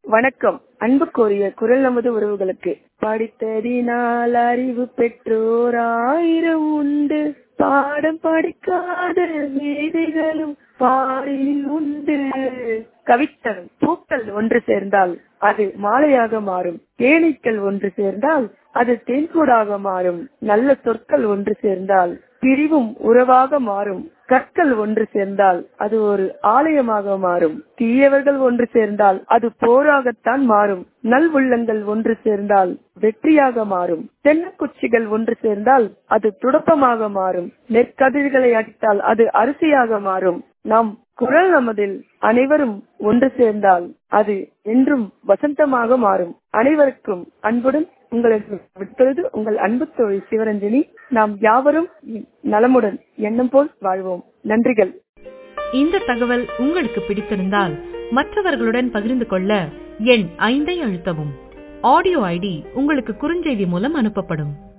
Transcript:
வணக்கம் அன்பு கோரிய குரல் நமது உறவுகளுக்கு படித்ததினால் அறிவு பெற்றோர் ஆயிரம் உண்டு பாடம் படிக்காத மேதைகளும் பாரில் உண்டு கவித்தல் பூக்கள் ஒன்று சேர்ந்தால் அது மாலையாக மாறும் தேனீக்கள் ஒன்று சேர்ந்தால் அது தேன்கூடாக மாறும் நல்ல சொற்கள் ஒன்று சேர்ந்தால் பிரிவும் உறவாக மாறும் கற்கள் ஒன்று சேர்ந்தால் அது ஒரு ஆலயமாக மாறும் தீயவர்கள் ஒன்று சேர்ந்தால் அது போராகத்தான் மாறும் நல் உள்ளங்கள் ஒன்று சேர்ந்தால் வெற்றியாக மாறும் தென்னக்குச்சிகள் ஒன்று சேர்ந்தால் அது துடப்பமாக மாறும் நெற்கதிர்களை அடித்தால் அது அரிசியாக மாறும் நாம் குரல் நமதில் அனைவரும் ஒன்று சேர்ந்தால் அது என்றும் வசந்தமாக மாறும் அனைவருக்கும் அன்புடன் உங்களுக்கு விடுப்பது உங்கள் அன்பு தோழி சிவரஞ்சனி நாம் யாவரும் நலமுடன் எண்ணம் போல் வாழ்வோம் நன்றிகள் இந்த தகவல் உங்களுக்கு பிடித்திருந்தால் மற்றவர்களுடன் பகிர்ந்து கொள்ள எண் ஐந்தை அழுத்தவும் ஆடியோ ஐடி உங்களுக்கு குறுஞ்செய்தி மூலம் அனுப்பப்படும்